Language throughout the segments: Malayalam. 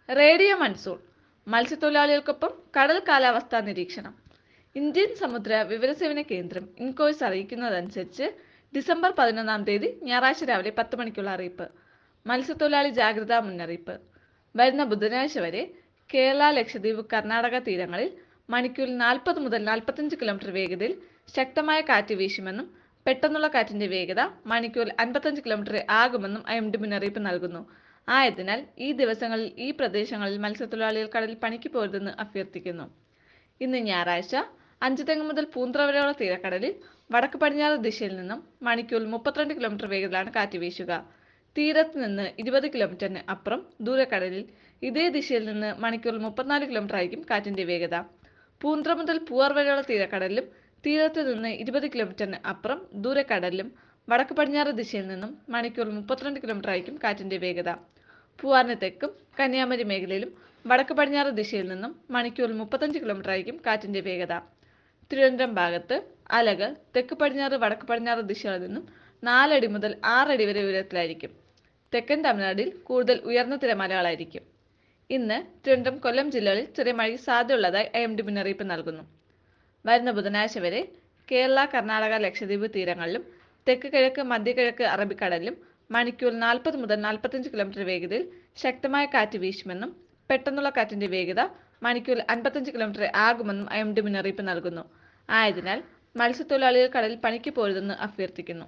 റേഡിയോ മൺസൂൺ മത്സ്യത്തൊഴിലാളികൾക്കൊപ്പം കടൽ കാലാവസ്ഥാ നിരീക്ഷണം ഇന്ത്യൻ സമുദ്ര വിവരസേവന കേന്ദ്രം ഇൻകോയ്സ് അറിയിക്കുന്നതനുസരിച്ച് ഡിസംബർ പതിനൊന്നാം തീയതി ഞായറാഴ്ച രാവിലെ പത്ത് മണിക്കുള്ള അറിയിപ്പ് മത്സ്യത്തൊഴിലാളി ജാഗ്രതാ മുന്നറിയിപ്പ് വരുന്ന ബുധനാഴ്ച വരെ കേരള ലക്ഷദ്വീപ് കർണാടക തീരങ്ങളിൽ മണിക്കൂറിൽ നാൽപ്പത് മുതൽ നാൽപ്പത്തഞ്ച് കിലോമീറ്റർ വേഗതയിൽ ശക്തമായ കാറ്റ് വീശുമെന്നും പെട്ടെന്നുള്ള കാറ്റിന്റെ വേഗത മണിക്കൂറിൽ അൻപത്തഞ്ച് കിലോമീറ്റർ ആകുമെന്നും ഐ എം ഡി മുന്നറിയിപ്പ് നൽകുന്നു ആയതിനാൽ ഈ ദിവസങ്ങളിൽ ഈ പ്രദേശങ്ങളിൽ മത്സ്യത്തൊഴിലാളികൾ കടലിൽ പണിക്ക് പോരുതെന്ന് അഭ്യർത്ഥിക്കുന്നു ഇന്ന് ഞായറാഴ്ച അഞ്ചുതെങ്ങ് മുതൽ പൂന്ത്ര വരെയുള്ള തീരക്കടലിൽ വടക്ക് പടിഞ്ഞാറ് ദിശയിൽ നിന്നും മണിക്കൂറിൽ മുപ്പത്തിരണ്ട് കിലോമീറ്റർ വേഗത്തിലാണ് കാറ്റ് വീശുക തീരത്ത് നിന്ന് ഇരുപത് കിലോമീറ്ററിന് അപ്പുറം ദൂരക്കടലിൽ ഇതേ ദിശയിൽ നിന്ന് മണിക്കൂറിൽ മുപ്പത്തിനാല് കിലോമീറ്റർ ആയിരിക്കും കാറ്റിന്റെ വേഗത പൂന്ത്ര മുതൽ പൂവാർ വരെയുള്ള തീരക്കടലിലും തീരത്ത് നിന്ന് ഇരുപത് കിലോമീറ്ററിന് അപ്പുറം ദൂരക്കടലിലും വടക്ക് പടിഞ്ഞാറ് ദിശയിൽ നിന്നും മണിക്കൂറിൽ മുപ്പത്തിരണ്ട് കിലോമീറ്റർ ആയിരിക്കും കാറ്റിന്റെ വേഗത പൂവാറിന് തെക്കും കന്യാകുമാരി മേഖലയിലും വടക്ക് പടിഞ്ഞാറ് ദിശയിൽ നിന്നും മണിക്കൂറിൽ മുപ്പത്തഞ്ച് കിലോമീറ്റർ ആയിരിക്കും കാറ്റിന്റെ വേഗത തിരുവനന്തപുരം ഭാഗത്ത് അലകൾ തെക്ക് പടിഞ്ഞാറ് വടക്ക് പടിഞ്ഞാറ് ദിശകളിൽ നിന്നും നാലടി മുതൽ ആറടി വരെ ഉയരത്തിലായിരിക്കും തെക്കൻ തമിഴ്നാട്ടിൽ കൂടുതൽ ഉയർന്ന തിരമാലകളായിരിക്കും ഇന്ന് തിരുവനന്തപുരം കൊല്ലം ജില്ലകളിൽ ചെറിയ മഴയ്ക്ക് സാധ്യതയുള്ളതായി ഐ എം ഡി മുന്നറിയിപ്പ് നൽകുന്നു വരുന്ന ബുധനാഴ്ച വരെ കേരള കർണാടക ലക്ഷദ്വീപ് തീരങ്ങളിലും തെക്ക് കിഴക്ക് മധ്യകിഴക്ക് അറബിക്കടലിലും മണിക്കൂർ നാൽപ്പത് മുതൽ നാൽപ്പത്തഞ്ച് കിലോമീറ്റർ വേഗതയിൽ ശക്തമായ കാറ്റ് വീശുമെന്നും പെട്ടെന്നുള്ള കാറ്റിന്റെ വേഗത മണിക്കൂറിൽ അൻപത്തഞ്ച് കിലോമീറ്റർ ആകുമെന്നും ഐ എം ഡി മുന്നറിയിപ്പ് നൽകുന്നു ആയതിനാൽ മത്സ്യത്തൊഴിലാളികൾ കടലിൽ പണിക്ക് പോരുതെന്ന് അഭ്യർത്ഥിക്കുന്നു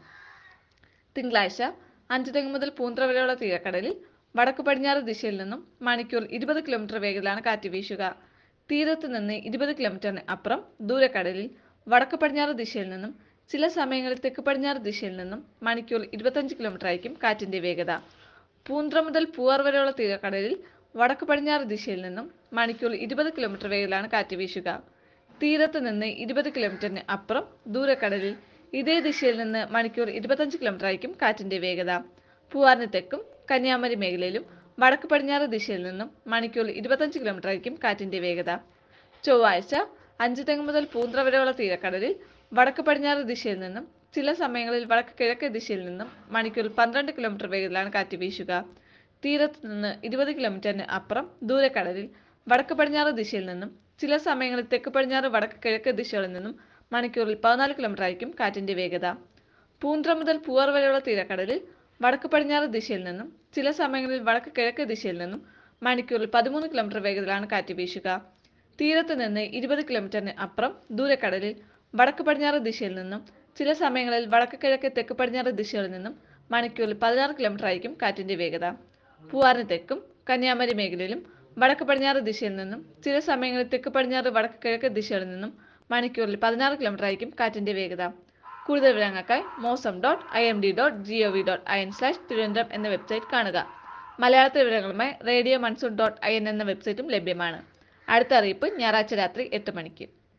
തിങ്കളാഴ്ച അഞ്ച് തെങ്ങ് മുതൽ പൂന്ത്ര വരെയുള്ള തീരക്കടലിൽ വടക്ക് പടിഞ്ഞാറ് ദിശയിൽ നിന്നും മണിക്കൂർ ഇരുപത് കിലോമീറ്റർ വേഗത്തിലാണ് കാറ്റ് വീശുക തീരത്ത് നിന്ന് ഇരുപത് കിലോമീറ്ററിന് അപ്പുറം ദൂരക്കടലിൽ വടക്ക് പടിഞ്ഞാറ് ദിശയിൽ നിന്നും ചില സമയങ്ങളിൽ തെക്ക് പടിഞ്ഞാറ് ദിശയിൽ നിന്നും മണിക്കൂർ ഇരുപത്തഞ്ച് കിലോമീറ്റർ ആയിരിക്കും കാറ്റിന്റെ വേഗത പൂന്ത്ര മുതൽ പൂവാർ വരെയുള്ള തീരക്കടലിൽ വടക്ക് പടിഞ്ഞാറ് ദിശയിൽ നിന്നും മണിക്കൂർ ഇരുപത് കിലോമീറ്റർ വേഗത്തിലാണ് കാറ്റ് വീശുക തീരത്ത് നിന്ന് ഇരുപത് കിലോമീറ്ററിന് അപ്പുറം ദൂരക്കടലിൽ ഇതേ ദിശയിൽ നിന്ന് മണിക്കൂർ ഇരുപത്തഞ്ച് കിലോമീറ്റർ ആയിരിക്കും കാറ്റിന്റെ വേഗത പൂവാറിന് തെക്കും കന്യാകുമാരി മേഖലയിലും വടക്ക് പടിഞ്ഞാറ് ദിശയിൽ നിന്നും മണിക്കൂർ ഇരുപത്തഞ്ച് കിലോമീറ്റർ ആയിരിക്കും കാറ്റിന്റെ വേഗത ചൊവ്വാഴ്ച അഞ്ച് തെങ്ങ് മുതൽ പൂന്ത്ര വരെയുള്ള തീരക്കടലിൽ വടക്ക് പടിഞ്ഞാറ് ദിശയിൽ നിന്നും ചില സമയങ്ങളിൽ വടക്ക് കിഴക്ക് ദിശയിൽ നിന്നും മണിക്കൂറിൽ പന്ത്രണ്ട് കിലോമീറ്റർ വേഗത്തിലാണ് കാറ്റ് വീശുക തീരത്ത് നിന്ന് ഇരുപത് കിലോമീറ്ററിന് അപ്പുറം ദൂരക്കടലിൽ വടക്ക് പടിഞ്ഞാറ് ദിശയിൽ നിന്നും ചില സമയങ്ങളിൽ തെക്ക് പടിഞ്ഞാറ് വടക്ക് കിഴക്ക് ദിശകളിൽ നിന്നും മണിക്കൂറിൽ പതിനാല് കിലോമീറ്റർ ആയിരിക്കും കാറ്റിന്റെ വേഗത പൂന്ത്ര മുതൽ പൂവാർ വരെയുള്ള തീരക്കടലിൽ വടക്ക് പടിഞ്ഞാറ് ദിശയിൽ നിന്നും ചില സമയങ്ങളിൽ വടക്ക് കിഴക്ക് ദിശയിൽ നിന്നും മണിക്കൂറിൽ പതിമൂന്ന് കിലോമീറ്റർ വേഗത്തിലാണ് കാറ്റ് വീശുക തീരത്ത് നിന്ന് ഇരുപത് കിലോമീറ്ററിന് അപ്പുറം ദൂരക്കടലിൽ വടക്ക് പടിഞ്ഞാറ് ദിശയിൽ നിന്നും ചില സമയങ്ങളിൽ വടക്ക് കിഴക്ക് തെക്ക് പടിഞ്ഞാറ് ദിശകളിൽ നിന്നും മണിക്കൂറിൽ പതിനാറ് കിലോമീറ്റർ ആയിരിക്കും കാറ്റിന്റെ വേഗത പൂവാറിന് തെക്കും കന്യാകുമാരി മേഖലയിലും വടക്ക് പടിഞ്ഞാറ് ദിശയിൽ നിന്നും ചില സമയങ്ങളിൽ തെക്ക് പടിഞ്ഞാറ് വടക്ക് കിഴക്ക് ദിശകളിൽ നിന്നും മണിക്കൂറിൽ പതിനാറ് കിലോമീറ്റർ ആയിരിക്കും കാറ്റിന്റെ വേഗത കൂടുതൽ വിവരങ്ങൾക്കായി mausam dot I M D dot G O V dot I N slash Thiruvananthapuram എന്ന വെബ്സൈറ്റ് കാണുക മലയാളത്തിൽ വിവരങ്ങളുമായി radio monsoon dot I N എന്ന വെബ്സൈറ്റും ലഭ്യമാണ് അടുത്ത അറിയിപ്പ് ഞായറാഴ്ച രാത്രി എട്ട് മണിക്ക്